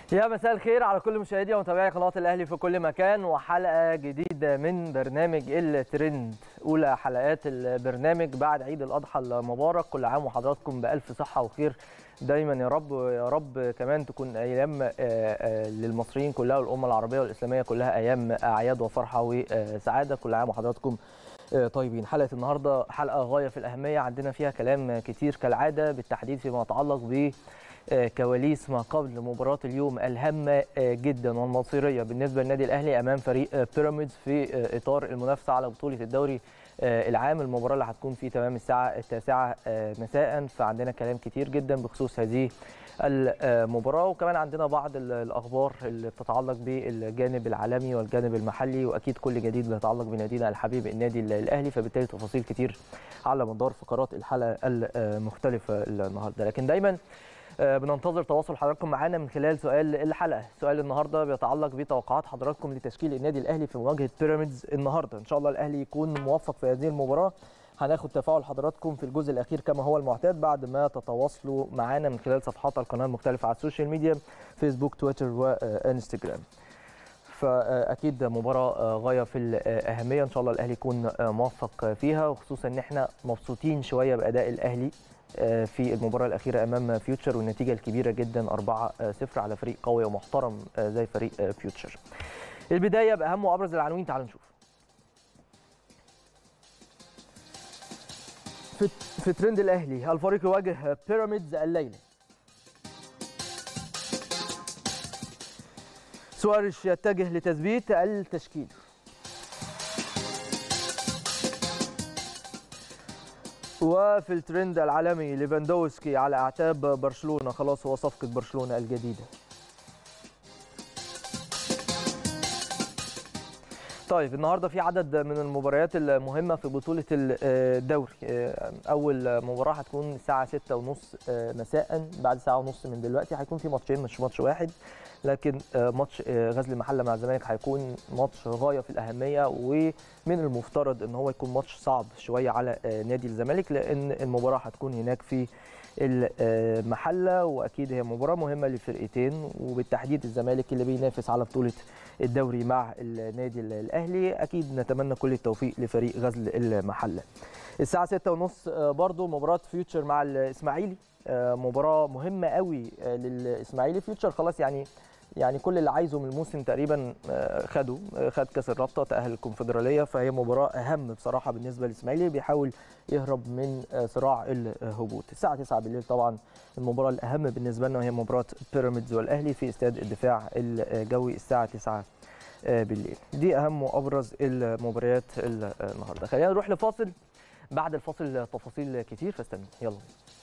يا مساء الخير على كل مشاهدي ومتابعي قناه الاهلي في كل مكان وحلقه جديده من برنامج الترند اولى حلقات البرنامج بعد عيد الاضحى المبارك كل عام وحضراتكم بالف صحه وخير دايما يا رب يا رب كمان تكون ايام للمصريين كلها والامه العربيه والاسلاميه كلها ايام اعياد وفرحه وسعاده كل عام وحضراتكم طيبين حلقه النهارده حلقه غايه في الاهميه عندنا فيها كلام كتير كالعاده بالتحديد فيما يتعلق ب كواليس ما قبل مباراة اليوم الهامة جدا والمصيرية بالنسبة للنادي الأهلي أمام فريق بيراميدز في إطار المنافسة على بطولة الدوري العام المباراة اللي هتكون في تمام الساعة التاسعة مساء فعندنا كلام كتير جدا بخصوص هذه المباراة وكمان عندنا بعض الأخبار اللي بتتعلق بالجانب العالمي والجانب المحلي وأكيد كل جديد بيتعلق بنادينا الحبيب النادي الأهلي فبالتالي تفاصيل كتير على مدار فقرات الحلقة المختلفة النهاردة لكن دايما بننتظر تواصل حضراتكم معانا من خلال سؤال الحلقه، سؤال النهارده بيتعلق بتوقعات حضراتكم لتشكيل النادي الاهلي في مواجهه بيراميدز النهارده، ان شاء الله الاهلي يكون موفق في هذه المباراه. هناخد تفاعل حضراتكم في الجزء الاخير كما هو المعتاد بعد ما تتواصلوا معانا من خلال صفحات القناه المختلفه على السوشيال ميديا فيسبوك تويتر وانستجرام. فاكيد مباراه غايه في الاهميه ان شاء الله الاهلي يكون موفق فيها وخصوصا ان احنا مبسوطين شويه باداء الاهلي في المباراة الأخيرة أمام فيوتشر والنتيجة الكبيرة جدا 4-0 على فريق قوي ومحترم زي فريق فيوتشر. البداية بأهم وأبرز العناوين تعالوا نشوف. في, في ترند الأهلي الفريق يواجه بيراميدز الليلة. سواريش يتجه لتثبيت التشكيل. وفي الترند العالمي ليفاندوسكي على اعتاب برشلونه خلاص هو صفقه برشلونه الجديده طيب النهارده في عدد من المباريات المهمه في بطوله الدوري اول مباراه هتكون الساعه 6:30 مساء بعد ساعه ونص من دلوقتي هيكون في ماتشين مش ماتش واحد لكن ماتش غزل المحله مع الزمالك هيكون ماتش غايه في الاهميه ومن المفترض ان هو يكون ماتش صعب شويه على نادي الزمالك لان المباراه هتكون هناك في المحله واكيد هي مباراه مهمه للفرقتين وبالتحديد الزمالك اللي بينافس على بطوله الدوري مع النادي الاهلي اكيد نتمنى كل التوفيق لفريق غزل المحله الساعه 6:30 برضو مباراه فيوتشر مع الاسماعيلي مباراه مهمه قوي للاسماعيلي فيوتشر خلاص يعني يعني كل اللي عايزه من الموسم تقريبا خده خد كاس الرابطه تاهل الكونفدراليه فهي مباراه اهم بصراحه بالنسبه للاسماعيلي بيحاول يهرب من صراع الهبوط الساعه 9 بالليل طبعا المباراه الاهم بالنسبه لنا وهي مباراه بيراميدز والاهلي في استاد الدفاع الجوي الساعه 9 بالليل دي اهم وابرز المباريات النهارده خلينا نروح لفاصل بعد الفاصل تفاصيل كتير فاستنوا يلا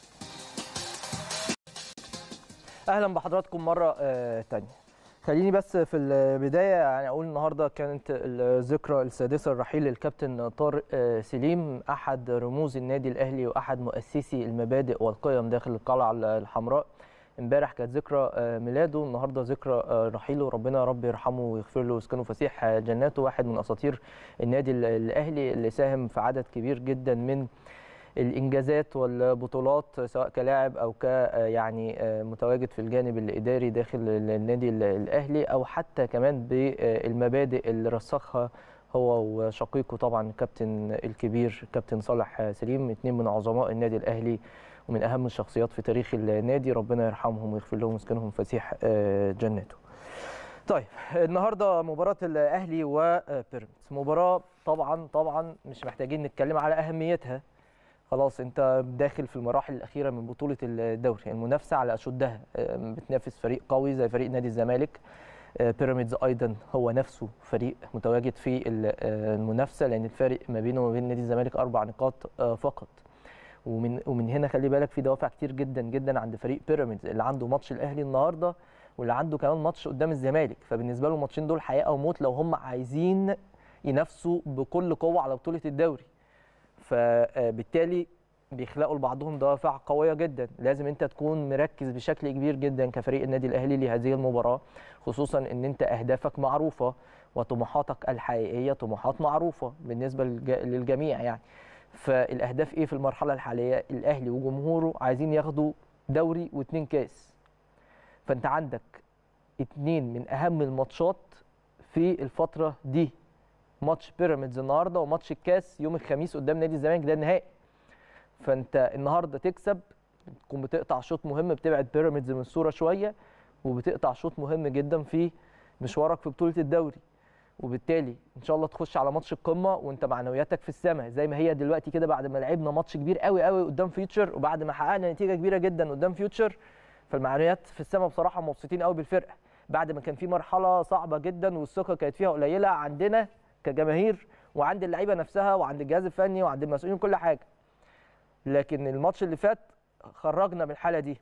اهلا بحضراتكم مره ثانيه خليني بس في البدايه يعني اقول النهارده كانت الذكرى السادسه الرحيل للكابتن طارق سليم احد رموز النادي الاهلي واحد مؤسسي المبادئ والقيم داخل القلعه الحمراء امبارح كانت ذكرى ميلاده النهارده ذكرى رحيله ربنا يا رب يرحمه ويغفر له ويسكنه فسيح جناته واحد من اساطير النادي الاهلي اللي ساهم في عدد كبير جدا من الانجازات والبطولات سواء كلاعب او ك يعني متواجد في الجانب الاداري داخل النادي الاهلي او حتى كمان بالمبادئ اللي رسخها هو وشقيقه طبعا الكابتن الكبير كابتن صالح سليم اثنين من عظماء النادي الاهلي ومن اهم الشخصيات في تاريخ النادي ربنا يرحمهم ويغفر لهم ويسكنهم فسيح جناته. طيب النهارده مباراه الاهلي وبيراميدز مباراه طبعا طبعا مش محتاجين نتكلم على اهميتها خلاص انت داخل في المراحل الاخيره من بطوله الدوري المنافسه على اشدها بتنافس فريق قوي زي فريق نادي الزمالك بيراميدز ايضا هو نفسه فريق متواجد في المنافسه لان الفارق ما بينه وما بين نادي الزمالك اربع نقاط فقط ومن ومن هنا خلي بالك في دوافع كتير جدا جدا عند فريق بيراميدز اللي عنده ماتش الاهلي النهارده واللي عنده كمان ماتش قدام الزمالك فبالنسبه له الماتشين دول حياه او موت لو هم عايزين ينافسوا بكل قوه على بطوله الدوري فبالتالي بيخلقوا لبعضهم دوافع قويه جدا لازم انت تكون مركز بشكل كبير جدا كفريق النادي الاهلي لهذه المباراه خصوصا ان انت اهدافك معروفه وطموحاتك الحقيقيه طموحات معروفه بالنسبه للجميع يعني فالاهداف ايه في المرحله الحاليه الاهلي وجمهوره عايزين ياخدوا دوري واثنين كاس فانت عندك اتنين من اهم الماتشات في الفتره دي ماتش بيراميدز النهارده وماتش الكاس يوم الخميس قدام نادي الزمالك ده النهائي فانت النهارده تكسب تكون بتقطع شوط مهم بتبعد بيراميدز من الصوره شويه وبتقطع شوط مهم جدا في مشوارك في بطوله الدوري وبالتالي ان شاء الله تخش على ماتش القمه وانت معنوياتك في السماء زي ما هي دلوقتي كده بعد ما لعبنا ماتش كبير قوي قوي قدام فيوتشر وبعد ما حققنا نتيجه كبيره جدا قدام فيوتشر فالمعنويات في السماء بصراحه مبسوطين قوي بالفرقه بعد ما كان في مرحله صعبه جدا والثقه كانت فيها قليله عندنا كجماهير وعند اللعيبه نفسها وعند الجهاز الفني وعند المسؤولين كل حاجه لكن الماتش اللي فات خرجنا من الحاله دي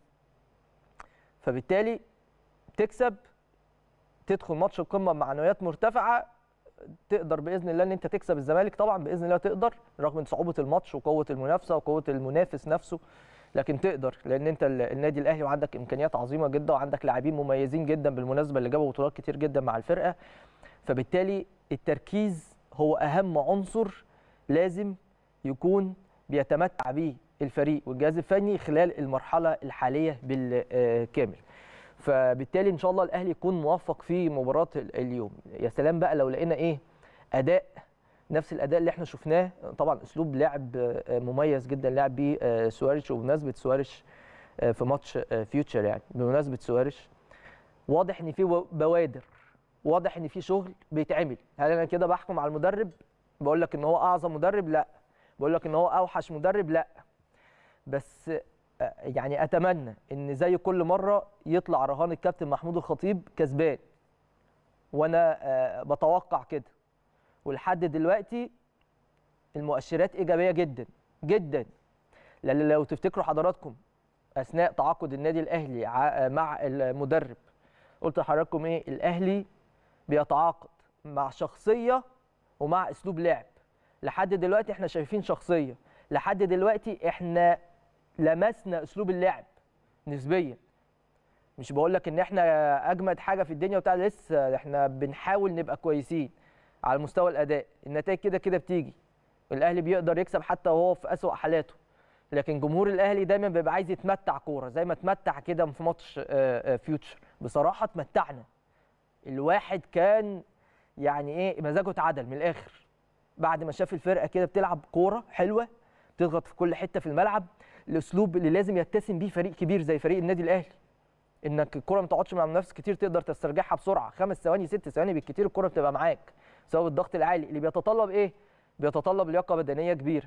فبالتالي تكسب تدخل ماتش القمه بمعنويات مرتفعه تقدر باذن الله ان انت تكسب الزمالك طبعا باذن الله تقدر رغم من صعوبه الماتش وقوه المنافسه وقوه المنافس نفسه لكن تقدر لان انت ال- النادي الاهلي وعندك امكانيات عظيمه جدا وعندك لاعبين مميزين جدا بالمناسبه اللي جابوا بطولات كتير جدا مع الفرقه فبالتالي التركيز هو اهم عنصر لازم يكون بيتمتع به الفريق والجهاز الفني خلال المرحله الحاليه بالكامل فبالتالي ان شاء الله الاهلي يكون موفق في مباراه ال- اليوم يا سلام بقى لو لقينا ايه اداء نفس الاداء اللي احنا شفناه طبعا اسلوب لعب آه، مميز جدا لعب بيه آه، سواريش وبمناسبه سواريش آه، في ماتش آه، فيوتشر يعني بمناسبه سواريش واضح ان في و- بوادر واضح ان في شغل بيتعمل هل انا كده بحكم على المدرب بقول لك ان هو اعظم مدرب لا بقول لك ان هو اوحش مدرب لا بس آه، يعني اتمنى ان زي كل مره يطلع رهان الكابتن محمود الخطيب كسبان وانا آه، بتوقع كده ولحد دلوقتي المؤشرات ايجابيه جدا جدا لان لو تفتكروا حضراتكم اثناء تعاقد النادي الاهلي ع- مع المدرب قلت لحضراتكم ايه الاهلي بيتعاقد مع شخصيه ومع اسلوب لعب لحد دلوقتي احنا شايفين شخصيه لحد دلوقتي احنا لمسنا اسلوب اللعب نسبيا مش بقول لك ان احنا اجمد حاجه في الدنيا وبتاع لسه احنا بنحاول نبقى كويسين على مستوى الاداء النتائج كده كده بتيجي الاهلي بيقدر يكسب حتى وهو في اسوأ حالاته لكن جمهور الاهلي دايما بيبقى عايز يتمتع كوره زي ما اتمتع كده في ماتش آه، آه، فيوتشر بصراحه اتمتعنا الواحد كان يعني ايه مزاجه اتعدل من الاخر بعد ما شاف الفرقه كده بتلعب كوره حلوه تضغط في كل حته في الملعب الاسلوب اللي لازم يتسم بيه فريق كبير زي فريق النادي الاهلي انك الكره ما تقعدش مع المنافس كتير تقدر تسترجعها بسرعه خمس ثواني ست ثواني بالكتير الكره بتبقى معاك بسبب الضغط العالي اللي بيتطلب ايه بيتطلب لياقه بدنيه كبيره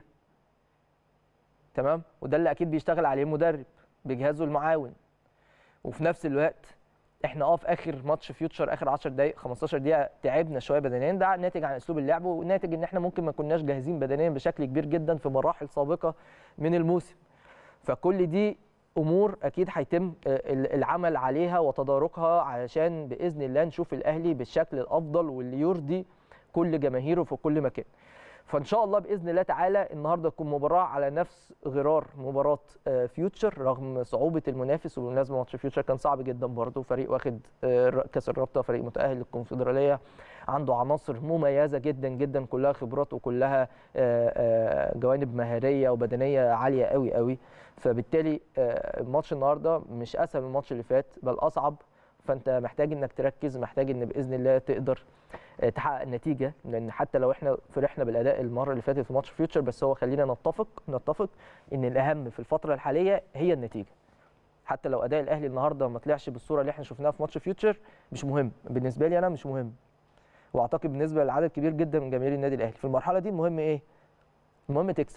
تمام وده اللي اكيد بيشتغل عليه المدرب بجهازه المعاون وفي نفس الوقت احنا اه في اخر ماتش فيوتشر اخر 10 دقائق 15 دقيقه تعبنا شويه بدنيا ده ناتج عن اسلوب اللعب وناتج ان احنا ممكن ما كناش جاهزين بدنيا بشكل كبير جدا في مراحل سابقه من الموسم فكل دي امور اكيد هيتم آه، ال- العمل عليها وتداركها علشان باذن الله نشوف الاهلي بالشكل الافضل واللي يرضي كل جماهيره في كل مكان فان شاء الله باذن الله تعالى النهارده تكون مباراه على نفس غرار مباراه آه، فيوتشر رغم صعوبه المنافس وبالمناسبه ماتش فيوتشر كان صعب جدا برضه فريق واخد آه، ر- كاس الرابطه فريق متاهل للكونفدراليه عنده عناصر مميزه جدا جدا كلها خبرات وكلها آه، آه، جوانب مهاريه وبدنيه عاليه قوي قوي فبالتالي آه، الماتش النهارده مش اسهل من الماتش اللي فات بل اصعب فانت محتاج انك تركز محتاج ان باذن الله تقدر آه، تحقق النتيجه لان حتى لو احنا فرحنا بالاداء المره اللي فاتت في ماتش فيوتشر بس هو خلينا نتفق نتفق ان الاهم في الفتره الحاليه هي النتيجه حتى لو اداء الاهلي النهارده ما طلعش بالصوره اللي احنا شفناها في ماتش فيوتشر مش مهم بالنسبه لي انا مش مهم واعتقد بالنسبه لعدد كبير جدا من جماهير النادي الاهلي في المرحله دي المهم ايه المهم تكسب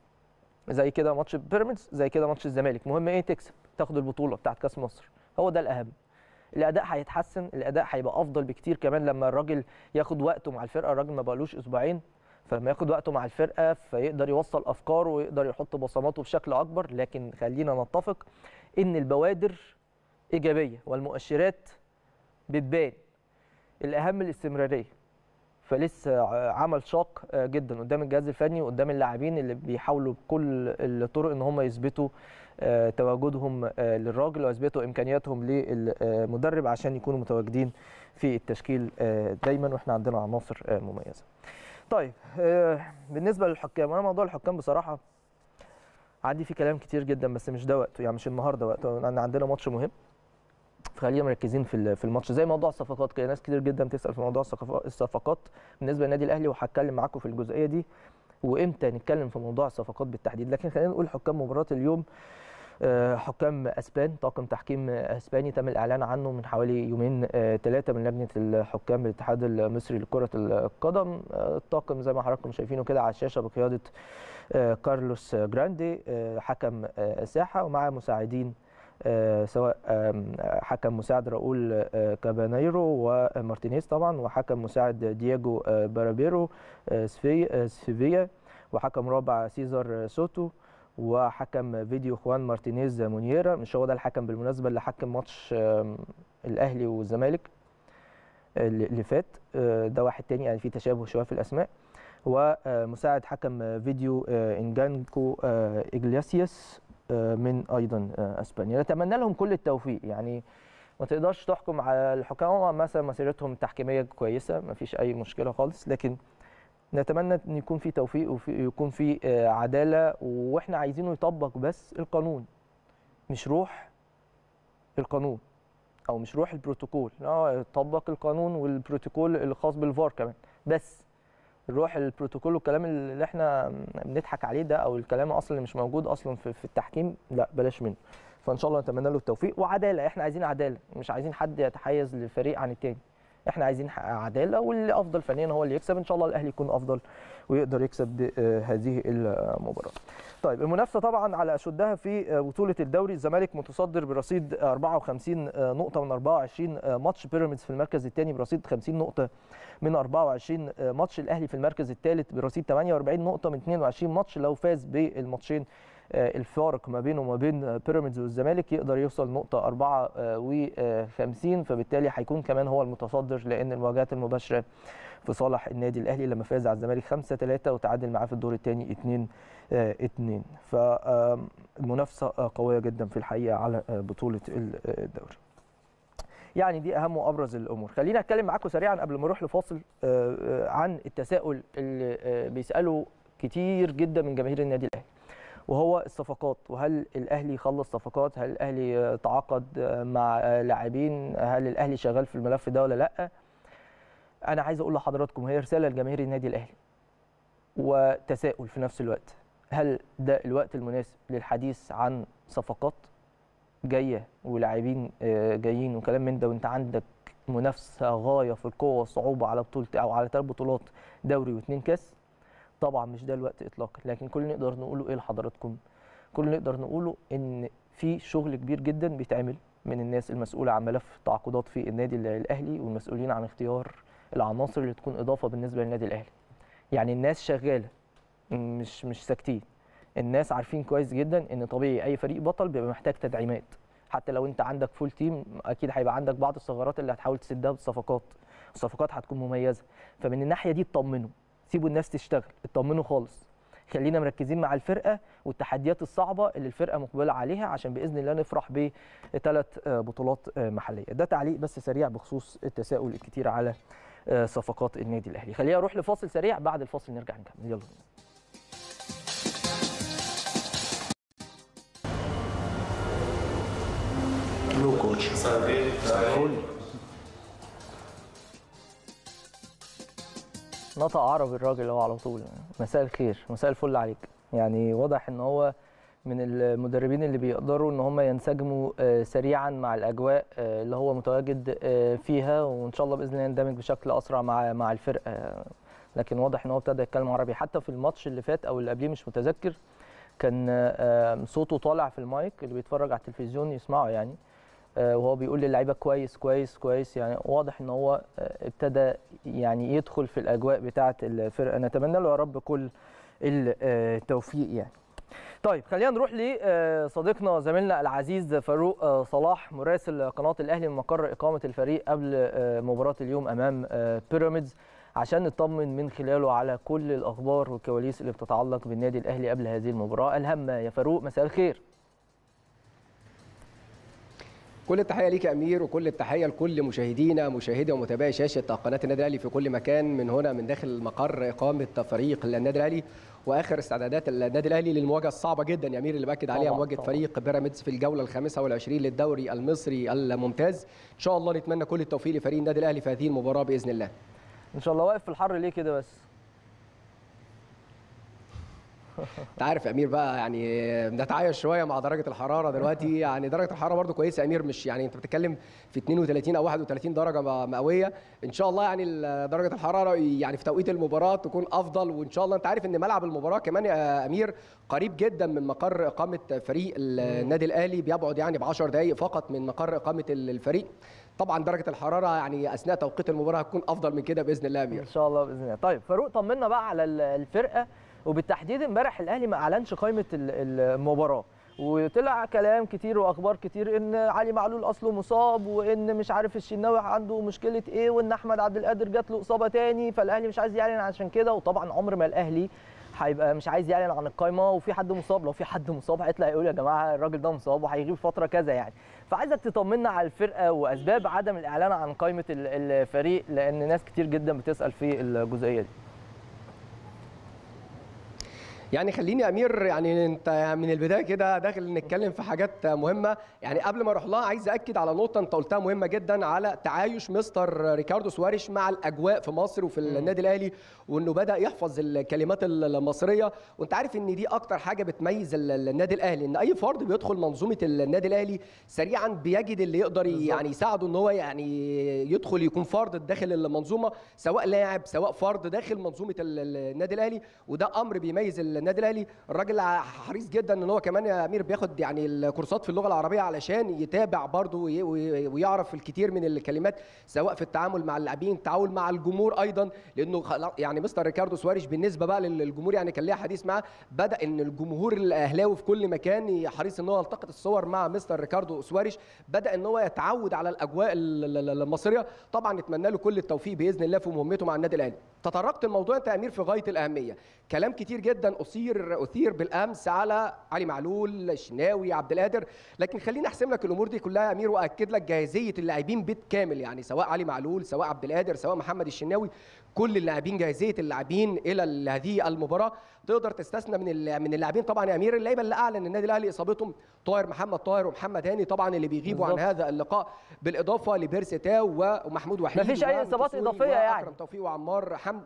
زي كده ماتش بيراميدز زي كده ماتش الزمالك مهم ايه تكسب تاخد البطوله بتاعت كاس مصر هو ده الاهم الاداء هيتحسن الاداء هيبقى افضل بكتير كمان لما الراجل ياخد وقته مع الفرقه الراجل ما بقالوش اسبوعين فلما ياخد وقته مع الفرقه فيقدر يوصل افكاره ويقدر يحط بصماته بشكل اكبر لكن خلينا نتفق ان البوادر ايجابيه والمؤشرات بتبان الاهم الاستمراريه فلسه عمل شاق جدا قدام الجهاز الفني وقدام اللاعبين اللي بيحاولوا بكل الطرق ان هم يثبتوا آه، تواجدهم آه، للراجل ويثبتوا امكانياتهم للمدرب عشان يكونوا متواجدين في التشكيل آه، دايما واحنا عندنا عناصر آه، مميزه. طيب آه، بالنسبه للحكام انا موضوع الحكام بصراحه عندي فيه كلام كتير جدا بس مش ده وقته يعني مش النهارده وقته لان عندنا ماتش مهم في فخلينا مركزين في ال- في الماتش زي موضوع الصفقات كده ناس كتير جدا بتسال في موضوع الصفقات- الصفقات بالنسبه للنادي الاهلي وهتكلم معاكم في الجزئيه دي وامتى نتكلم في موضوع الصفقات بالتحديد لكن خلينا نقول حكام مباراه اليوم آه، حكام اسبان طاقم تحكيم اسباني تم الاعلان عنه من حوالي يومين ثلاثه من لجنه الحكام بالاتحاد المصري لكره القدم آه، الطاقم زي ما حضراتكم شايفينه كده على الشاشه بقياده آه، كارلوس جراندي آه، حكم آه، ساحه ومع مساعدين آه، سواء آم، حكم مساعد راؤول آه، كابانيرو ومارتينيز طبعا وحكم مساعد دياجو آه، بارابيرو آه، سفي- آه، سيفيا وحكم رابع سيزار سوتو وحكم فيديو خوان مارتينيز مونييرا مش هو ده الحكم بالمناسبه اللي حكم ماتش آم، الاهلي والزمالك اللي اللي فات آه، ده واحد تاني يعني في تشابه شويه في الاسماء ومساعد حكم فيديو آه، انجانكو آه، إجلياسياس آه، من ايضا آه، اسبانيا نتمنى لهم كل التوفيق يعني ما تقدرش تحكم على الحكام هم مثلا مسيرتهم التحكيميه كويسه ما فيش اي مشكله خالص لكن نتمنى ان يكون في توفيق ويكون في آه، عداله واحنا عايزينه يطبق بس القانون مش روح القانون او مش روح البروتوكول اه يطبق القانون والبروتوكول الخاص بالفار كمان بس روح البروتوكول والكلام اللي احنا بنضحك عليه ده او الكلام اصلا اللي مش موجود اصلا في, في التحكيم لا بلاش منه فان شاء الله نتمنى له التوفيق وعداله احنا عايزين عداله مش عايزين حد يتحيز لفريق عن التاني احنا عايزين ح- عداله واللي افضل فنيا هو اللي يكسب ان شاء الله الاهلي يكون افضل ويقدر يكسب آه، هذه المباراه طيب المنافسه طبعا على اشدها في آه، بطوله الدوري الزمالك متصدر برصيد 54 آه، نقطه من 24 آه، ماتش بيراميدز في المركز الثاني برصيد 50 نقطه من 24 آه، ماتش الاهلي في المركز الثالث برصيد 48 نقطه من 22 ماتش لو فاز بالماتشين آه، الفارق ما بينه وما بين آه، بيراميدز والزمالك يقدر يوصل نقطه 54 فبالتالي هيكون كمان هو المتصدر لان المواجهات المباشره في صالح النادي الاهلي لما فاز على الزمالك 5 3 وتعادل معاه في الدور الثاني 2 2 فالمنافسه قويه جدا في الحقيقه على آه، بطوله ال- آه، الدوري يعني دي اهم وابرز الامور خلينا اتكلم معاكم سريعا قبل ما نروح لفاصل آه، آه، عن التساؤل اللي آه، بيساله كتير جدا من جماهير النادي الاهلي وهو الصفقات وهل الاهلي خلص صفقات هل الاهلي آه، تعاقد آه، مع آه، لاعبين هل الاهلي شغال في الملف ده ولا لا انا عايز اقول لحضراتكم هي رساله لجماهير النادي الاهلي وتساؤل في نفس الوقت هل ده الوقت المناسب للحديث عن صفقات جايه ولاعبين آه، جايين وكلام من ده وانت عندك منافسه غايه في القوه والصعوبه على بطوله او على ثلاث بطولات دوري واثنين كاس طبعا مش ده الوقت اطلاقا لكن كل اللي نقدر نقوله ايه لحضراتكم كل اللي نقدر نقوله ان في شغل كبير جدا بيتعمل من الناس المسؤوله عن ملف التعاقدات في النادي الاهلي والمسؤولين عن اختيار العناصر اللي تكون اضافه بالنسبه للنادي الاهلي يعني الناس شغاله مش مش ساكتين الناس عارفين كويس جدا ان طبيعي اي فريق بطل بيبقى محتاج تدعيمات حتى لو انت عندك فول تيم اكيد هيبقى عندك بعض الثغرات اللي هتحاول تسدها بالصفقات الصفقات هتكون مميزه فمن الناحيه دي اطمنوا سيبوا الناس تشتغل اطمنوا خالص خلينا مركزين مع الفرقه والتحديات الصعبه اللي الفرقه مقبله عليها عشان باذن الله نفرح بثلاث بطولات آه، محليه ده تعليق بس سريع بخصوص التساؤل الكتير على آه، صفقات النادي الاهلي خلينا نروح لفاصل سريع بعد الفاصل نرجع نكمل يلا بينا. Blue Coach. فل نطق عربي الراجل هو على طول مساء الخير مساء الفل عليك يعني واضح ان هو من المدربين اللي بيقدروا ان هم ينسجموا آه، سريعا مع الاجواء آه، اللي هو متواجد آه، فيها وان شاء الله باذن الله يندمج بشكل اسرع مع مع الفرقه لكن واضح ان هو ابتدى يتكلم عربي حتى في الماتش اللي فات او اللي قبليه مش متذكر كان آه، صوته طالع في المايك اللي بيتفرج على التلفزيون يسمعه يعني آه، وهو بيقول للعيبه كويس كويس كويس يعني واضح ان هو آه، ابتدى يعني يدخل في الاجواء بتاعه الفرقه نتمنى له يا رب كل التوفيق يعني طيب خلينا نروح لصديقنا زميلنا العزيز فاروق آه، صلاح مراسل قناه الاهلي من مقر اقامه الفريق قبل آه، مباراه اليوم امام آه، بيراميدز عشان نطمن من خلاله على كل الاخبار والكواليس اللي بتتعلق بالنادي الاهلي قبل هذه المباراه الهامه يا فاروق مساء الخير كل التحيه ليك يا امير وكل التحيه لكل مشاهدينا مشاهدي ومتابعي شاشه قناه النادي الاهلي في كل مكان من هنا من داخل مقر اقامه فريق النادي الاهلي واخر استعدادات النادي الاهلي للمواجهه الصعبه جدا يا امير اللي باكد عليها طبعاً، مواجهه طبعاً. فريق بيراميدز في الجوله الخامسه والعشرين للدوري المصري الممتاز ان شاء الله نتمنى كل التوفيق لفريق النادي الاهلي في هذه المباراه باذن الله ان شاء الله واقف في الحر ليه كده بس انت عارف يا امير بقى يعني بنتعايش شويه مع درجه الحراره دلوقتي يعني درجه الحراره برضو كويسه يا امير مش يعني انت بتتكلم في 32 او 31 درجه م- مئويه ان شاء الله يعني ال- درجه الحراره يعني في توقيت المباراه تكون افضل وان شاء الله انت عارف ان ملعب المباراه كمان يا امير قريب جدا من مقر اقامه فريق النادي الاهلي بيبعد يعني ب 10 دقائق فقط من مقر اقامه ال- الفريق طبعا درجه الحراره يعني اثناء توقيت المباراه هتكون افضل من كده باذن الله يا امير ان شاء الله باذن الله طيب فاروق طمنا بقى على ال- الفرقه وبالتحديد امبارح الاهلي ما اعلنش قائمه ال- المباراه وطلع كلام كتير واخبار كتير ان علي معلول اصله مصاب وان مش عارف الشناوي عنده مشكله ايه وان احمد عبد القادر جات له اصابه تاني فالاهلي مش عايز يعلن عشان كده وطبعا عمر ما الاهلي هيبقى مش عايز يعلن عن القايمه وفي حد مصاب لو في حد مصاب هيطلع يقول يا جماعه الراجل ده مصاب وهيغيب فتره كذا يعني فعايزك تطمنا على الفرقه واسباب عدم الاعلان عن قائمه ال- الفريق لان ناس كتير جدا بتسال في الجزئيه دي يعني خليني يا امير يعني انت من البدايه كده داخل نتكلم في حاجات مهمه يعني قبل ما اروح لها عايز اكد على نقطه انت قلتها مهمه جدا على تعايش مستر ريكاردو سواريش مع الاجواء في مصر وفي النادي الاهلي وانه بدا يحفظ الكلمات المصريه وانت عارف ان دي اكتر حاجه بتميز ال- النادي الاهلي ان اي فرد بيدخل منظومه النادي الاهلي سريعا بيجد اللي يقدر يعني يساعده ان هو يعني يدخل يكون فرد داخل المنظومه سواء لاعب سواء فرد داخل منظومه ال- ال- النادي الاهلي وده امر بيميز النادي الاهلي الراجل حريص جدا ان هو كمان يا امير بياخد يعني الكورسات في اللغه العربيه علشان يتابع برضه وي- وي- ويعرف الكثير من الكلمات سواء في التعامل مع اللاعبين التعامل مع الجمهور ايضا لانه خلا- يعني مستر ريكاردو سواريش بالنسبه بقى للجمهور يعني كان ليا حديث معاه بدا ان الجمهور الاهلاوي في كل مكان حريص ان هو يلتقط الصور مع مستر ريكاردو سواريش بدا ان هو يتعود على الاجواء ال- ال- المصريه طبعا نتمنى له كل التوفيق باذن الله في مهمته مع النادي الاهلي تطرقت الموضوع انت يا امير في غايه الاهميه كلام كتير جدا اثير اثير بالامس على علي معلول الشناوي عبد القادر لكن خليني احسم لك الامور دي كلها يا امير واكد لك جاهزيه اللاعبين بالكامل يعني سواء علي معلول سواء عبد القادر سواء محمد الشناوي كل اللاعبين جاهزيه اللاعبين الى ال- هذه المباراه تقدر تستثنى من ال- من اللاعبين طبعا يا امير اللعيبه اللي اعلن النادي الاهلي اصابتهم طاهر محمد طاهر ومحمد هاني طبعا اللي بيغيبوا عن بالظبط. هذا اللقاء بالاضافه لبيرسي تاو ومحمود وحيد مفيش أي إصابات ومسعود إضافية يعني. وأكرم توفيق وعمار حمد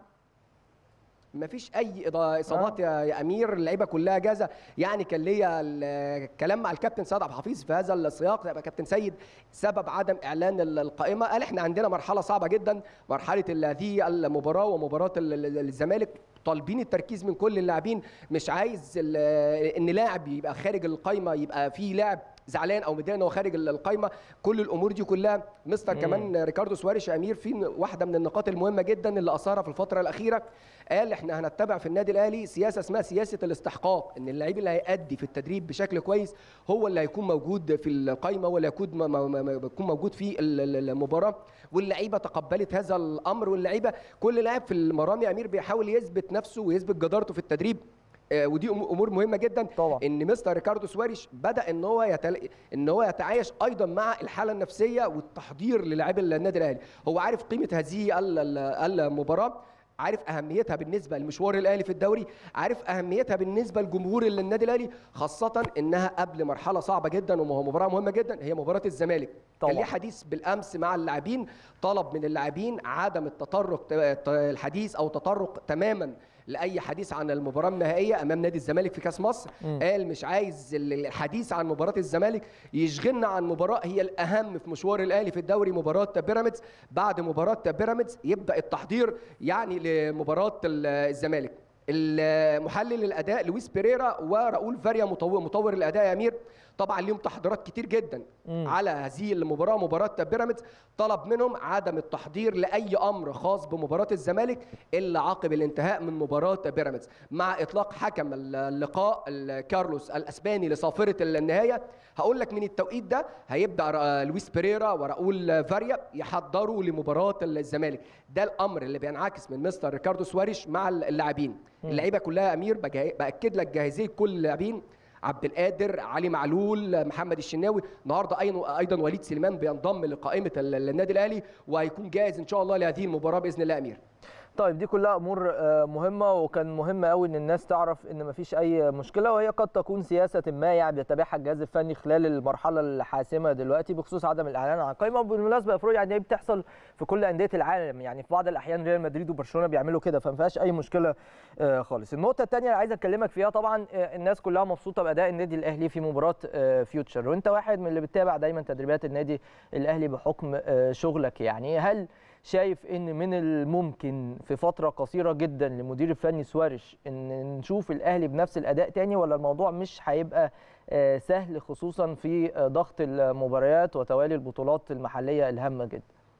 ما فيش اي إضا- اصابات يا يا امير اللعيبه كلها جاهزه يعني كان ليا الكلام مع الكابتن سيد عبد الحفيظ في هذا السياق يبقى كابتن سيد سبب عدم اعلان ال- القائمه قال احنا عندنا مرحله صعبه جدا مرحله ال- هذه المباراه ومباراه ال- ال- الزمالك طالبين التركيز من كل اللاعبين مش عايز ال- ان لاعب يبقى خارج القائمه يبقى في لاعب زعلان او متضايق ان هو خارج ال- القايمه كل الامور دي كلها مستر كمان ريكاردو سواريش يا امير في واحده من النقاط المهمه جدا اللي اثارها في الفتره الاخيره قال احنا هنتبع في النادي الاهلي سياسه اسمها سياسه الاستحقاق ان اللعيب اللي هيأدي في التدريب بشكل كويس هو اللي هيكون موجود في القايمه ولا يكون م- م- م- يكون موجود في ال- ال- المباراه واللعيبه تقبلت هذا الامر واللعيبه كل لاعب في المرام يا امير بيحاول يثبت نفسه ويثبت جدارته في التدريب آه، ودي أم- امور مهمه جدا طبعا. ان مستر ريكاردو سواريش بدا ان هو يتل... ان هو يتعايش ايضا مع الحاله النفسيه والتحضير للاعبي النادي الاهلي هو عارف قيمه هذه ال- ال- المباراه عارف اهميتها بالنسبه لمشوار الاهلي في الدوري عارف اهميتها بالنسبه لجمهور النادي الاهلي خاصه انها قبل مرحله صعبه جدا ومباراه مهمه جدا هي مباراه الزمالك طبعا. كان ليه حديث بالامس مع اللاعبين طلب من اللاعبين عدم التطرق ت- الحديث او تطرق تماما لاي حديث عن المباراه النهائيه امام نادي الزمالك في كاس مصر مم. قال مش عايز ال- الحديث عن مباراه الزمالك يشغلنا عن مباراه هي الاهم في مشوار الاهلي في الدوري مباراه بيراميدز بعد مباراه بيراميدز يبدا التحضير يعني لمباراه ال- الزمالك المحلل الاداء لويس بيريرا وراؤول فاريا مطور مطور الاداء يا امير طبعا ليهم تحضيرات كتير جدا مم. على هذه المباراه مباراه بيراميدز طلب منهم عدم التحضير لاي امر خاص بمباراه الزمالك الا عقب الانتهاء من مباراه بيراميدز مع اطلاق حكم اللقاء ال- كارلوس الاسباني لصافره النهايه هقول لك من التوقيت ده هيبدا را- لويس بيريرا وراؤول فاريا يحضروا لمباراه الزمالك ده الامر اللي بينعكس من مستر ريكاردو سواريش مع اللاعبين اللعيبه كلها يا امير بجا- باكد لك جاهزيه كل اللاعبين عبد القادر علي معلول محمد الشناوي النهارده ايضا ايضا وليد سليمان بينضم لقائمه ال- النادي الاهلي وهيكون جاهز ان شاء الله لهذه المباراه باذن الله يا امير طيب دي كلها امور آه، مهمه وكان مهم قوي ان الناس تعرف ان مفيش اي مشكله وهي قد تكون سياسه ما يعني بيتبعها الجهاز الفني خلال المرحله الحاسمه دلوقتي بخصوص عدم الاعلان عن القائمه وبالمناسبه يا فروج يعني دي بتحصل في كل انديه العالم يعني في بعض الاحيان ريال مدريد وبرشلونه بيعملوا كده فما فيهاش اي مشكله آه، خالص النقطه الثانيه اللي عايز اكلمك فيها طبعا آه، الناس كلها مبسوطه باداء النادي الاهلي في مباراه آه، فيوتشر وانت واحد من اللي بتتابع دايما تدريبات النادي الاهلي بحكم آه، شغلك يعني هل شايف ان من الممكن في فتره قصيره جدا لمدير الفني سوارش ان نشوف الاهلي بنفس الاداء تاني ولا الموضوع مش هيبقى آه، سهل خصوصا في آه، ضغط المباريات وتوالي البطولات المحليه الهامه جدا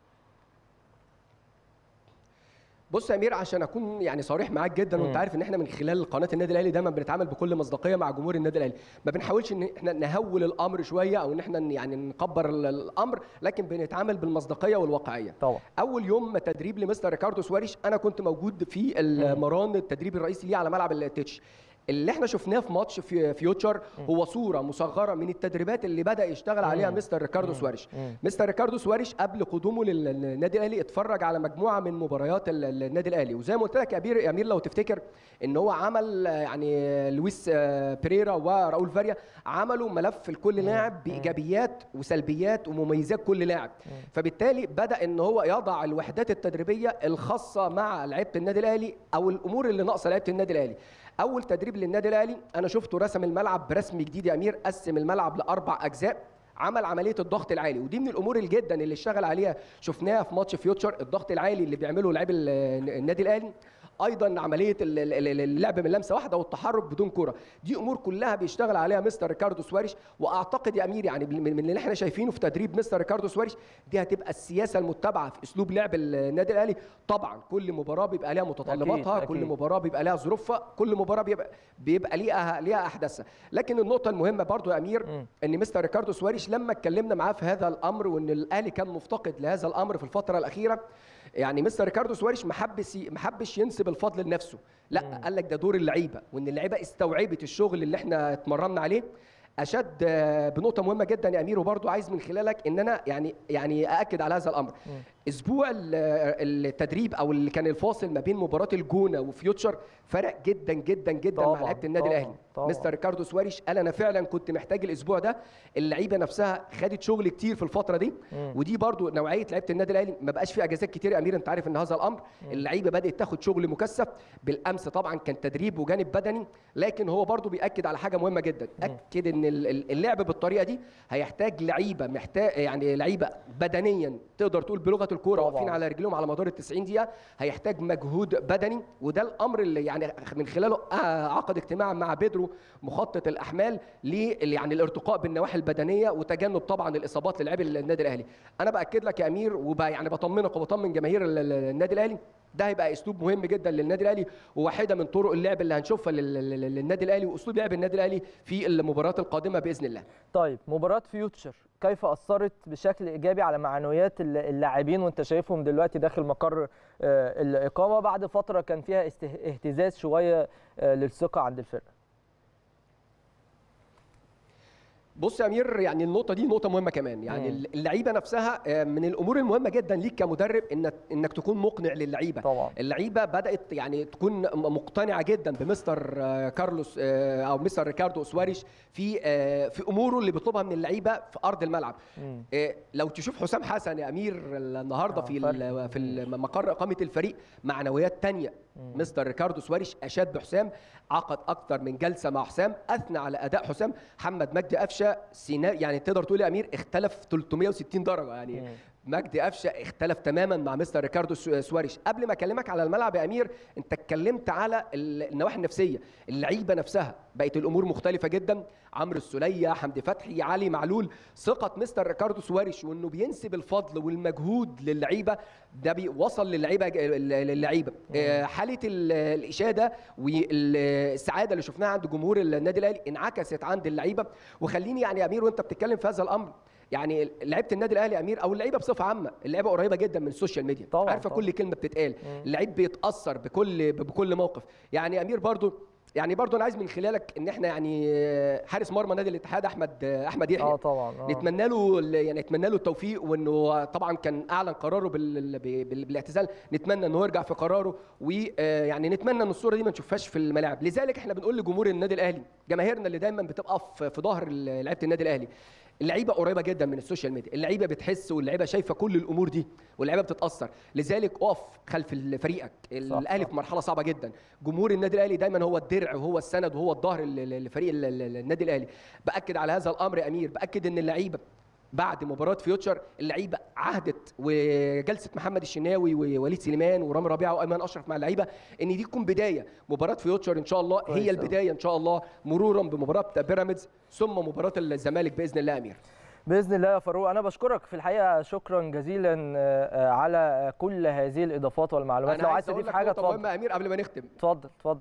بص يا امير عشان اكون يعني صريح معاك جدا وانت مم. عارف ان احنا من خلال قناه النادي الاهلي دايما بنتعامل بكل مصداقيه مع جمهور النادي الاهلي ما بنحاولش ان احنا نهول الامر شويه او ان احنا يعني نكبر ال- الامر لكن بنتعامل بالمصداقيه والواقعيه طبعا اول يوم تدريب لمستر ريكاردو سواريش انا كنت موجود في المران التدريب الرئيسي ليه على ملعب التتش اللي احنا شفناه في ماتش في فيوتشر هو صوره مصغره من التدريبات اللي بدا يشتغل عليها مم. مستر ريكاردو سواريش مم. مستر ريكاردو سواريش قبل قدومه لل- للنادي الاهلي اتفرج على مجموعه من مباريات ال- ال- النادي الاهلي وزي ما قلت لك يا امير يا امير لو تفتكر ان هو عمل آه، يعني لويس آه، بيريرا وراؤول فاريا عملوا ملف لكل لاعب بايجابيات وسلبيات ومميزات كل لاعب فبالتالي بدا ان هو يضع الوحدات التدريبيه الخاصه مع لعيبه النادي الاهلي او الامور اللي ناقصه لعيبه النادي الاهلي اول تدريب للنادي الاهلي انا شفته رسم الملعب برسم جديد يا امير قسم الملعب لاربع اجزاء عمل عمليه الضغط العالي ودي من الامور الجدا اللي اشتغل عليها شفناها في ماتش فيوتشر الضغط العالي اللي بيعمله لاعبي ال- النادي الاهلي ايضا عمليه ال- ال- ال- اللعب من لمسه واحده والتحرك بدون كره دي امور كلها بيشتغل عليها مستر ريكاردو سواريش واعتقد يا امير يعني من من اللي احنا شايفينه في تدريب مستر ريكاردو سواريش دي هتبقى السياسه المتبعه في اسلوب لعب النادي الاهلي طبعا كل مباراه بيبقى لها متطلباتها أكيد، كل أكيد. مباراه بيبقى لها ظروفها كل مباراه بيبقى بيبقى ليها ليها احداثها لكن النقطه المهمه برضو يا امير مم. ان مستر ريكاردو سواريش لما اتكلمنا معاه في هذا الامر وان الاهلي كان مفتقد لهذا الامر في الفتره الاخيره يعني مستر ريكاردو سواريش ما حبش ما حبش ينسب الفضل لنفسه لا قال لك ده دور اللعيبه وان اللعيبه استوعبت الشغل اللي احنا اتمرنا عليه اشد آه، بنقطه مهمه جدا يا امير وبرضو عايز من خلالك ان انا يعني يعني ااكد على هذا الامر اسبوع ال- التدريب او اللي كان الفاصل ما بين مباراه الجونه وفيوتشر فرق جدا جدا جدا طبعاً، مع لعيبه النادي طبعاً، الاهلي طبعاً. مستر ريكاردو سواريش قال انا فعلا كنت محتاج الاسبوع ده اللعيبه نفسها خدت شغل كتير في الفتره دي مم. ودي برضو نوعيه لعيبه النادي الاهلي ما بقاش في اجازات كتير يا امير انت عارف ان هذا الامر اللعيبه بدات تاخد شغل مكثف بالامس طبعا كان تدريب وجانب بدني لكن هو برضو بياكد على حاجه مهمه جدا اكد ان ال- ال- اللعب بالطريقه دي هيحتاج لعيبه محتاج يعني لعيبه بدنيا تقدر تقول بلغه الكوره طبعاً. واقفين على رجلهم على مدار ال 90 دقيقه هيحتاج مجهود بدني وده الامر اللي يعني من خلاله آه، عقد اجتماع مع بيدرو مخطط الاحمال ل يعني الارتقاء بالنواحي البدنيه وتجنب طبعا الاصابات للاعبي النادي الاهلي انا باكد لك يا امير وب يعني بطمنك وبطمن جماهير ال- ال- النادي الاهلي ده هيبقى اسلوب مهم جدا للنادي الاهلي وواحده من طرق اللعب اللي هنشوفها لل- لل- للنادي الاهلي واسلوب لعب النادي الاهلي في المباريات القادمه باذن الله طيب مباراه فيوتشر كيف اثرت بشكل ايجابي على معنويات الل- اللاعبين وانت شايفهم دلوقتي داخل مقر آه، الاقامه بعد فتره كان فيها استه- اهتزاز شويه آه، للثقه عند الفرقه بص يا امير يعني النقطه دي نقطه مهمه كمان يعني مم. اللعيبه نفسها آه، من الامور المهمه جدا ليك كمدرب انك انك تكون مقنع للعيبه طبعا اللعيبه بدات يعني تكون م- مقتنعه جدا بمستر آه، كارلوس آه، او مستر ريكاردو سواريش في آه، في اموره اللي بيطلبها من اللعيبه في ارض الملعب مم. آه، لو تشوف حسام حسن يا امير النهارده آه، في فرق. ال- في ال- مقر اقامه الفريق معنويات تانية مستر ريكاردو سواريش اشاد بحسام عقد اكتر من جلسه مع حسام اثنى على اداء حسام محمد مجدي قفشه سينا يعني تقدر تقول يا امير اختلف 360 درجه يعني مم. مجدي قفشه اختلف تماما مع مستر ريكاردو سو- سواريش قبل ما اكلمك على الملعب يا امير انت اتكلمت على ال- النواحي النفسيه اللعيبه نفسها بقت الامور مختلفه جدا عمرو السوليه حمدي فتحي علي معلول ثقه مستر ريكاردو سواريش وانه بينسب الفضل والمجهود للعيبه ده بيوصل للعيبه للعيبه آه، حاله ال- الاشاده والسعاده اللي شفناها عند جمهور النادي الاهلي انعكست عند اللعيبه وخليني يعني يا امير وانت بتتكلم في هذا الامر يعني لعيبه النادي الاهلي يا امير او اللعيبه بصفه عامه اللعيبه قريبه جدا من السوشيال ميديا طبعاً، عارفه طبعاً. كل كلمه بتتقال اللعيب بيتاثر بكل بكل موقف يعني يا امير برضو يعني برضو انا عايز من خلالك ان احنا يعني حارس مرمى نادي الاتحاد احمد احمد يحيى اه طبعا آه. نتمنى له ال- يعني نتمنى له التوفيق وانه طبعا كان اعلن قراره بال... بال... بالاعتزال نتمنى انه يرجع في قراره ويعني نتمنى ان الصوره دي ما نشوفهاش في الملاعب لذلك احنا بنقول لجمهور النادي الاهلي جماهيرنا اللي دايما بتبقى في في ظهر ال- لعيبه النادي الاهلي اللعيبه قريبه جدا من السوشيال ميديا اللعيبه بتحس واللعيبه شايفه كل الامور دي واللعيبه بتتاثر لذلك اقف خلف ال- فريقك الاهلي صح. في مرحله صعبه جدا جمهور النادي الاهلي دايما هو الدرع وهو السند وهو الظهر ل- ل- لفريق ال- ال- النادي الاهلي باكد على هذا الامر يا امير باكد ان اللعيبه بعد مباراه فيوتشر اللعيبه عهدت وجلسه محمد الشناوي ووليد سليمان ورامي ربيعه وايمن اشرف مع اللعيبه ان دي تكون بدايه مباراه فيوتشر ان شاء الله كويس هي أوي. البدايه ان شاء الله مرورا بمباراه بيراميدز ثم مباراه الزمالك باذن الله يا امير باذن الله يا فاروق انا بشكرك في الحقيقه شكرا جزيلا آه، آه، على كل هذه الاضافات والمعلومات لو عايز أقول تضيف لك حاجه نقطة مهمه اتفضل يا امير قبل ما نختم اتفضل اتفضل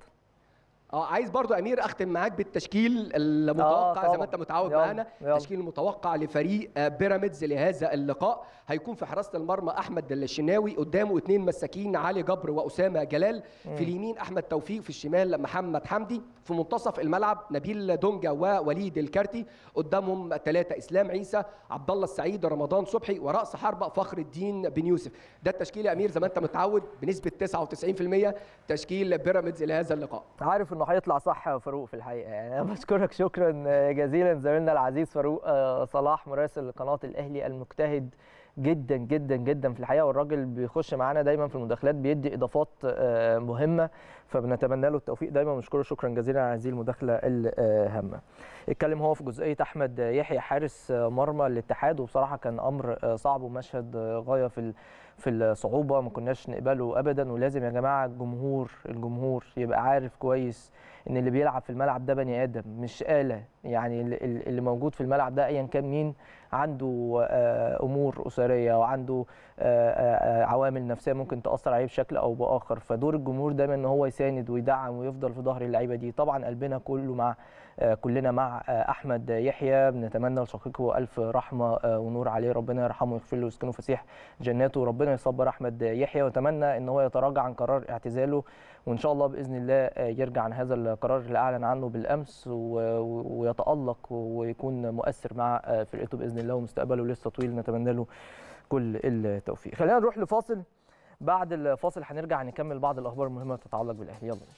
اه عايز برضو يا امير اختم معاك بالتشكيل المتوقع زي طبعاً. ما انت متعود يلا، معانا يلا. التشكيل المتوقع لفريق آه، بيراميدز لهذا اللقاء هيكون في حراسه المرمى احمد الشناوي قدامه اثنين مساكين علي جبر واسامه جلال في اليمين احمد توفيق في الشمال محمد حمدي في منتصف الملعب نبيل دونجا ووليد الكارتي قدامهم ثلاثه اسلام عيسى عبد الله السعيد رمضان صبحي وراس حربه فخر الدين بن يوسف ده التشكيل يا امير زي ما انت متعود بنسبه 99% تشكيل بيراميدز لهذا اللقاء عارف انه هيطلع صح يا فاروق في الحقيقه يعني انا بشكرك شكرا جزيلا زميلنا العزيز فاروق آه، صلاح مراسل قناه الاهلي المجتهد جدا جدا جدا في الحقيقه والراجل بيخش معانا دايما في المداخلات بيدي اضافات آه، مهمه فبنتمنى له التوفيق دايما ونشكره شكرا جزيلا على هذه المداخله الهامه. اتكلم هو في جزئيه احمد يحيى حارس مرمى الاتحاد وبصراحه كان امر صعب ومشهد غايه في ال- في الصعوبه ما كناش نقبله ابدا ولازم يا جماعه الجمهور الجمهور يبقى عارف كويس ان اللي بيلعب في الملعب ده بني ادم مش آلة يعني ال- ال- اللي موجود في الملعب ده ايا كان مين عنده آه، امور اسريه وعنده آه، آه، عوامل نفسيه ممكن تاثر عليه بشكل او باخر فدور الجمهور دايما ان هو يساند ويدعم ويفضل في ظهر اللعيبه دي طبعا قلبنا كله مع آه، كلنا مع آه، احمد يحيى بنتمنى لشقيقه الف رحمه آه، ونور عليه ربنا يرحمه ويغفر له ويسكنه فسيح جناته وربنا يصبر احمد يحيى واتمنى ان هو يتراجع عن قرار اعتزاله وان شاء الله باذن الله آه، يرجع عن هذا القرار اللي اعلن عنه بالامس و- و- ويتالق ويكون مؤثر مع آه، فرقته باذن الله ومستقبله لسه طويل نتمنى له كل التوفيق خلينا نروح لفاصل بعد الفاصل هنرجع نكمل بعض الاخبار المهمه تتعلق بالاهلي يلا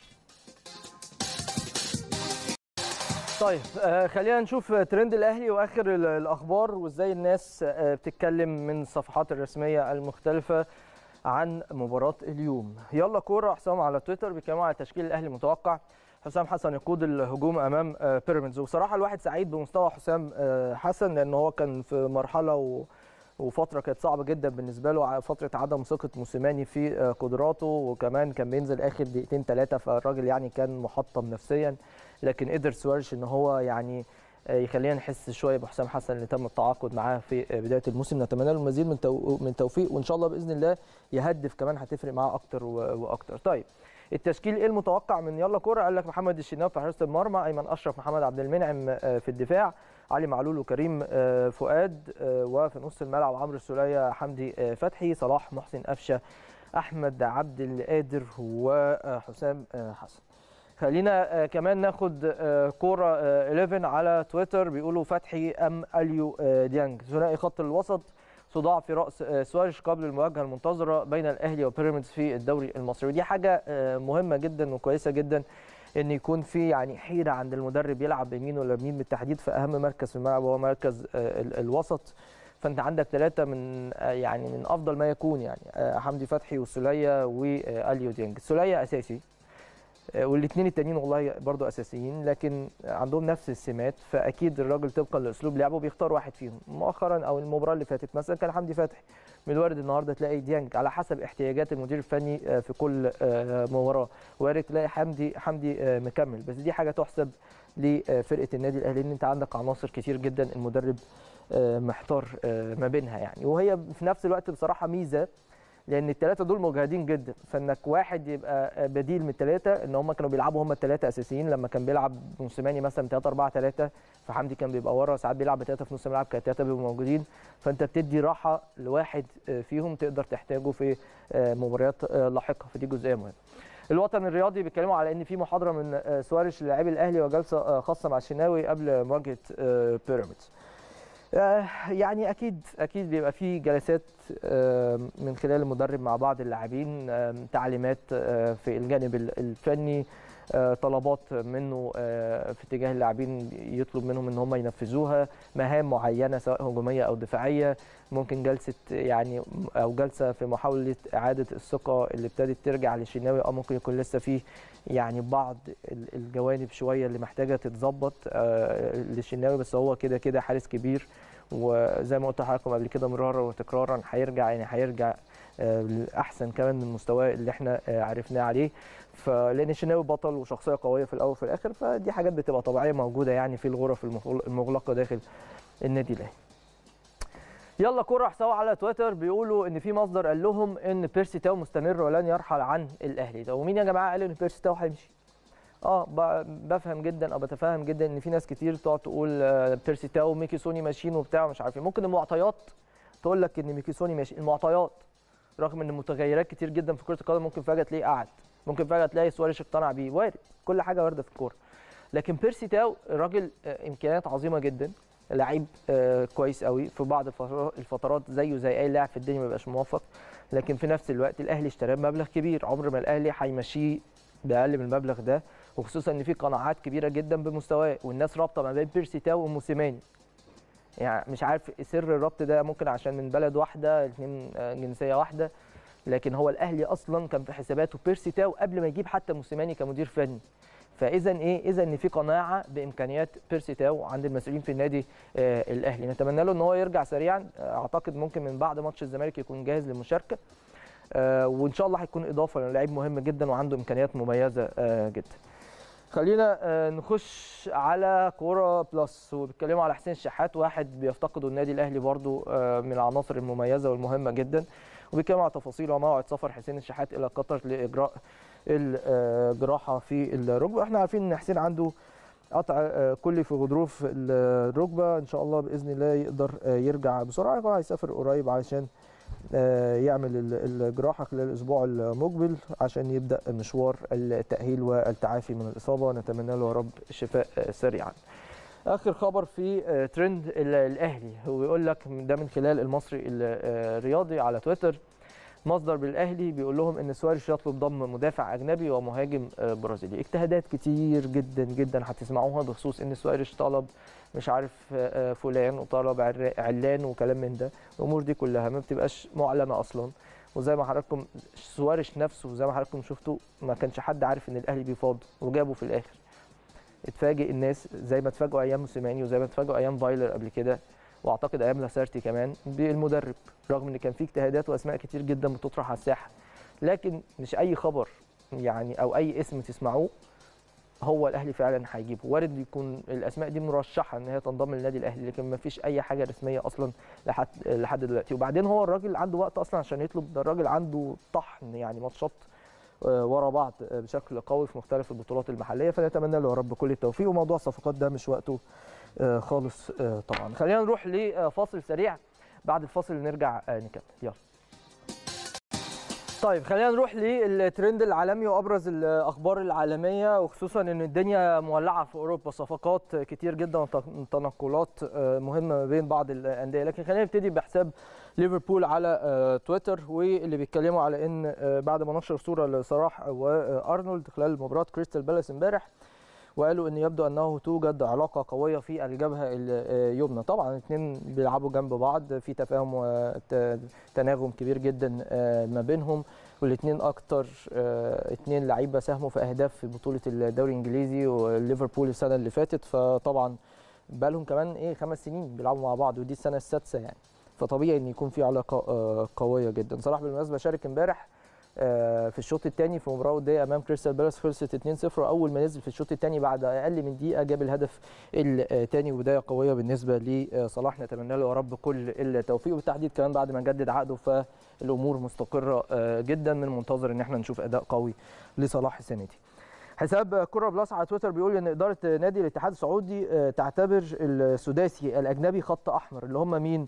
طيب آه، خلينا نشوف ترند الاهلي واخر ال- الاخبار وازاي الناس آه، بتتكلم من الصفحات الرسميه المختلفه عن مباراه اليوم يلا كوره حسام على تويتر بيتكلموا على تشكيل الاهلي المتوقع حسام حسن يقود الهجوم امام آه، بيراميدز وبصراحه الواحد سعيد بمستوى حسام آه، حسن لان هو كان في مرحله و وفتره كانت صعبه جدا بالنسبه له ع- فتره عدم ثقه موسيماني في آه، قدراته وكمان كان بينزل اخر دقيقتين ثلاثه فالراجل يعني كان محطم نفسيا لكن قدر سوارش ان هو يعني آه، يخلينا نحس شويه بحسام حسن اللي تم التعاقد معاه في آه، بدايه الموسم نتمنى له المزيد من تو- من توفيق وان شاء الله باذن الله يهدف كمان هتفرق معاه اكتر و- واكتر طيب التشكيل ايه المتوقع من يلا كوره قال لك محمد الشناوي في حراسه المرمى ايمن اشرف محمد عبد المنعم آه، في الدفاع علي معلول وكريم آه، فؤاد آه، وفي نص الملعب عمرو السوليه حمدي آه، فتحي صلاح محسن قفشه احمد عبد القادر وحسام آه، حسن خلينا آه، كمان ناخد آه، كوره آه، 11 على تويتر بيقولوا فتحي ام اليو آه، ديانج ثنائي خط الوسط صداع في راس آه، سواريش قبل المواجهه المنتظره بين الاهلي وبيراميدز في الدوري المصري ودي حاجه آه، مهمه جدا وكويسه جدا ان يكون في يعني حيره عند المدرب يلعب بيمين ولا بيمين بالتحديد في اهم مركز في الملعب وهو مركز آه، ال- الوسط فانت عندك ثلاثه من آه، يعني من افضل ما يكون يعني آه، حمدي فتحي والسوليه واليو ديانج السوليه اساسي والاثنين التانيين والله برضو اساسيين لكن عندهم نفس السمات فاكيد الراجل طبقا لاسلوب لعبه بيختار واحد فيهم مؤخرا او المباراه اللي فاتت مثلا كان حمدي فتحي من الوارد النهارده تلاقي ديانج على حسب احتياجات المدير الفني آه، في كل آه، مباراه وارد تلاقي حمدي حمدي آه، مكمل بس دي حاجه تحسب لفرقه النادي الاهلي ان انت عندك عناصر كتير جدا المدرب آه، محتار آه، ما بينها يعني وهي في نفس الوقت بصراحه ميزه لان الثلاثه دول مجهدين جدا فانك واحد يبقى بديل من الثلاثه ان هم كانوا بيلعبوا هم الثلاثه اساسيين لما كان بيلعب موسيماني مثلا 3 4 3 فحمدي كان بيبقى ورا ساعات بيلعب بثلاثه في نص الملعب كان الثلاثه بيبقوا موجودين فانت بتدي راحه لواحد فيهم تقدر تحتاجه في مباريات لاحقه فدي جزئيه مهمه الوطن الرياضي بيتكلموا على ان في محاضره من آه، سواريش للاعبي الاهلي وجلسه آه، خاصه مع الشناوي قبل مواجهه آه، بيراميدز آه، يعني اكيد اكيد بيبقى في جلسات آه، من خلال المدرب مع بعض اللاعبين آه، تعليمات آه، في الجانب ال- الفني آه، طلبات منه آه، في اتجاه اللاعبين يطلب منهم ان هم ينفذوها مهام معينه سواء هجوميه او دفاعيه ممكن جلسه يعني او جلسه في محاوله اعاده الثقه اللي ابتدت ترجع للشناوي او ممكن يكون لسه فيه يعني بعض ال- الجوانب شويه اللي محتاجه تتظبط آه، للشناوي بس هو كده كده حارس كبير وزي ما قلت لحضراتكم قبل كده مرارا وتكرارا هيرجع يعني هيرجع آه، لاحسن كمان من المستوى اللي احنا آه، عرفناه عليه فلان الشناوي بطل وشخصيه قويه في الاول وفي الاخر فدي حاجات بتبقى طبيعيه موجوده يعني في الغرف المغل- المغلقه داخل النادي الاهلي يلا كرة سوا على تويتر بيقولوا ان في مصدر قال لهم ان بيرسي تاو مستمر ولن يرحل عن الاهلي ده ومين يا جماعه قال ان بيرسي تاو هيمشي اه ب- بفهم جدا او بتفهم جدا ان في ناس كتير تقعد تقول آه، بيرسي تاو وميكي سوني ماشيين وبتاع مش عارف ايه ممكن المعطيات تقول لك ان ميكي سوني ماشي المعطيات رغم ان متغيرات كتير جدا في كره القدم ممكن فجاه تلاقيه قعد ممكن فجاه تلاقي سواريش اقتنع بيه وارد كل حاجه وارده في الكوره لكن بيرسي تاو راجل آه، امكانيات عظيمه جدا لعيب آه، كويس قوي في بعض الفترات- الفترات زيه زي اي لاعب في الدنيا ما بيبقاش موفق لكن في نفس الوقت الاهلي اشتراه بمبلغ كبير عمر ما الاهلي هيمشيه باقل من المبلغ ده وخصوصا ان في قناعات كبيره جدا بمستواه والناس رابطه ما بين بيرسي تاو وموسيماني يعني مش عارف سر الربط ده ممكن عشان من بلد واحده الاثنين جنسيه واحده لكن هو الاهلي اصلا كان في حساباته بيرسي تاو قبل ما يجيب حتى موسيماني كمدير فني فاذا ايه اذا ان في قناعه بامكانيات بيرسي تاو عند المسؤولين في النادي آه الاهلي نتمنى له ان هو يرجع سريعا آه، اعتقد ممكن من بعد ماتش الزمالك يكون جاهز للمشاركه آه وان شاء الله هيكون اضافه لانه لعيب مهم جدا وعنده امكانيات مميزه آه جدا خلينا آه، نخش على كوره بلس وبيتكلموا على حسين الشحات واحد بيفتقده النادي الاهلي برضو آه، من العناصر المميزه والمهمه جدا وبيتكلموا على تفاصيل وموعد سفر حسين الشحات الى قطر لاجراء الجراحه في الركبه احنا عارفين ان حسين عنده قطع آه، كلي في غضروف الركبه ان شاء الله باذن الله يقدر آه، يرجع بسرعه هو هيسافر قريب علشان آه، يعمل ال- الجراحه خلال الاسبوع المقبل عشان يبدا مشوار التاهيل والتعافي من الاصابه نتمنى له يا رب الشفاء آه، سريعا اخر خبر في آه، ترند ال- الاهلي هو بيقول لك ده من خلال المصري الرياضي على تويتر مصدر بالاهلي بيقول لهم ان سواريش يطلب ضم مدافع اجنبي ومهاجم آه، برازيلي اجتهادات كتير جدا جدا هتسمعوها بخصوص ان سواريش طلب مش عارف آه، آه، فلان وطلب عر- علان وكلام من ده الامور دي كلها ما بتبقاش معلنه اصلا وزي ما حضراتكم سواريش نفسه زي ما حضراتكم شفتوا ما كانش حد عارف ان الاهلي بيفاض وجابه في الاخر اتفاجئ الناس زي ما اتفاجئوا ايام موسيماني وزي ما اتفاجئوا ايام فايلر قبل كده واعتقد ايام لاسارتي كمان بالمدرب رغم ان كان في اجتهادات واسماء كتير جدا بتطرح على الساحه لكن مش اي خبر يعني او اي اسم تسمعوه هو الاهلي فعلا هيجيبه وارد يكون الاسماء دي مرشحه ان هي تنضم للنادي الاهلي لكن ما فيش اي حاجه رسميه اصلا لحد لحد دلوقتي وبعدين هو الراجل عنده وقت اصلا عشان يطلب ده الراجل عنده طحن يعني ماتشات آه، ورا بعض آه، بشكل قوي في مختلف البطولات المحليه فنتمنى له يا رب كل التوفيق وموضوع الصفقات ده مش وقته آه، خالص آه، طبعا خلينا نروح لفاصل سريع بعد الفاصل نرجع آه، نكمل يلا طيب خلينا نروح للترند العالمي وابرز الاخبار العالميه وخصوصا ان الدنيا مولعه في اوروبا صفقات كتير جدا وتنقلات آه، مهمه ما بين بعض الانديه لكن خلينا نبتدي بحساب ليفربول على آه، تويتر واللي بيتكلموا على ان آه، بعد ما نشر صوره لصلاح وارنولد خلال مباراه كريستال بالاس امبارح وقالوا ان يبدو انه توجد علاقه قويه في الجبهه اليمنى طبعا الاثنين بيلعبوا جنب بعض في تفاهم وتناغم كبير جدا آه، ما بينهم والاثنين اكتر اثنين لعيبه ساهموا في اهداف في بطوله الدوري الانجليزي وليفربول السنه اللي فاتت فطبعا بقى لهم كمان ايه خمس سنين بيلعبوا مع بعض ودي السنه السادسه يعني فطبيعي ان يكون في علاقه آه، قويه جدا صلاح بالمناسبه شارك امبارح آه، في الشوط الثاني في مباراه وديه امام كريستال بالاس خلصت 2-0 اول ما نزل في الشوط الثاني بعد اقل من دقيقه جاب الهدف الثاني وبدايه قويه بالنسبه لصلاح نتمنى له يا رب كل التوفيق وبالتحديد كمان بعد ما جدد عقده فالامور مستقره آه، جدا من المنتظر ان احنا نشوف اداء قوي لصلاح السنه دي حساب كرة بلس على تويتر بيقول ان اداره نادي الاتحاد السعودي آه، تعتبر السداسي الاجنبي خط احمر اللي هم مين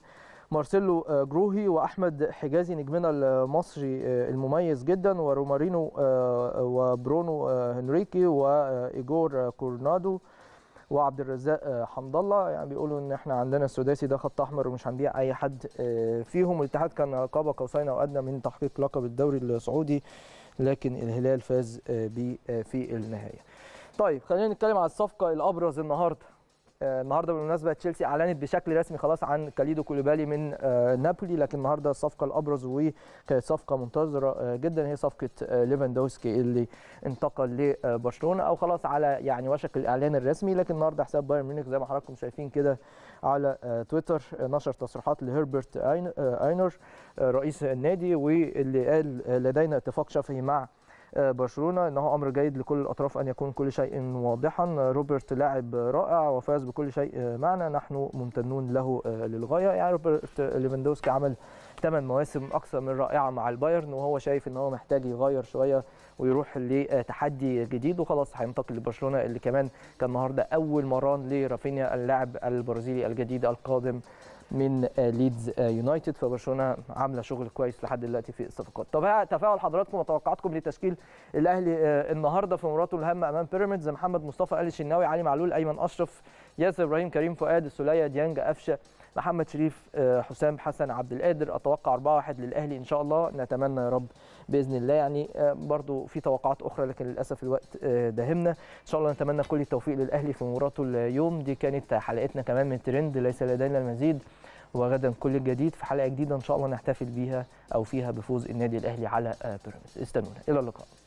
مارسيلو آه، جروهي واحمد حجازي نجمنا المصري آه، المميز جدا ورومارينو آه، وبرونو آه، هنريكي وايجور آه، كورنادو وعبد الرزاق آه، حمد الله يعني بيقولوا ان احنا عندنا السداسي ده خط احمر ومش هنبيع اي حد آه، فيهم الاتحاد كان قاب قوسين او ادنى من تحقيق لقب الدوري السعودي لكن الهلال فاز آه، بيه آه، في النهايه. طيب خلينا نتكلم على الصفقه الابرز النهارده. آه، النهارده بالمناسبه تشيلسي اعلنت بشكل رسمي خلاص عن كاليدو كوليبالي من آه، نابولي لكن النهارده الصفقه الابرز وكانت صفقه منتظره آه، جدا هي صفقه آه، ليفاندوسكي اللي انتقل لبرشلونه او خلاص على يعني وشك الاعلان الرسمي لكن النهارده حساب بايرن ميونخ زي ما حضراتكم شايفين كده على آه، تويتر آه، نشر تصريحات لهربرت أين- آه، اينر آه، رئيس النادي واللي قال آه، لدينا اتفاق شفهي مع آه، برشلونه انه امر جيد لكل الاطراف ان يكون كل شيء واضحا آه، روبرت لاعب رائع وفاز بكل شيء آه، معنا نحن ممتنون له آه، للغايه يعني روبرت ليفاندوسكي عمل ثمان مواسم اكثر من رائعه مع البايرن وهو شايف ان هو محتاج يغير شويه ويروح لتحدي جديد وخلاص هينتقل لبرشلونه اللي كمان كان النهارده اول مران لرافينيا اللاعب البرازيلي الجديد القادم من آه، ليدز آه، يونايتد فبرشلونه عامله شغل كويس لحد دلوقتي في الصفقات. طب تفاعل حضراتكم وتوقعاتكم لتشكيل الاهلي آه، النهارده في مباراته الهامه امام بيراميدز محمد مصطفى ال الشناوي علي معلول ايمن اشرف ياسر ابراهيم كريم فؤاد السوليه ديانج قفشه محمد شريف آه، حسام حسن عبد القادر اتوقع 4-1 للاهلي ان شاء الله نتمنى يا رب باذن الله يعني آه، برضو في توقعات اخرى لكن للاسف الوقت آه، داهمنا ان شاء الله نتمنى كل التوفيق للاهلي في مباراته اليوم دي كانت حلقتنا كمان من ترند ليس لدينا المزيد وغدا كل الجديد في حلقه جديده ان شاء الله نحتفل بيها او فيها بفوز النادي الاهلي على آه، بيراميدز استنونا الى اللقاء